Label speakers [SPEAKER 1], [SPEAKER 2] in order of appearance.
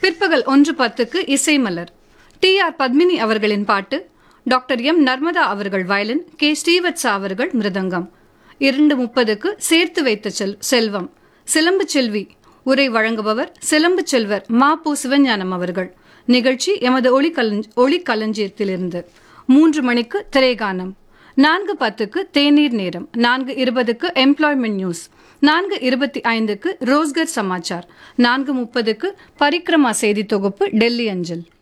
[SPEAKER 1] பிற்பகல் ஒன்று பத்துக்கு இசை மலர் டி ஆர் பத்மினி அவர்களின் பாட்டு டாக்டர் எம் நர்மதா அவர்கள் வயலின் கே ஸ்ரீவத்சா அவர்கள் மிருதங்கம் இரண்டு முப்பதுக்கு சேர்த்து வைத்த செல் செல்வம் சிலம்பு செல்வி உரை வழங்குபவர் சிலம்பு செல்வர் மா பு சிவஞானம் அவர்கள் நிகழ்ச்சி எமது ஒளி கலஞ் ஒளி களஞ்சியத்திலிருந்து மூன்று மணிக்கு திரைகானம் நான்கு பத்துக்கு தேநீர் நேரம் நான்கு இருபதுக்கு எம்ப்ளாய்மெண்ட் நியூஸ் நான்கு இருபத்தி ஐந்துக்கு ரோஸ்கர் சமாச்சார் நான்கு முப்பதுக்கு பரிக்ரமா செய்தி தொகுப்பு டெல்லி அஞ்சல்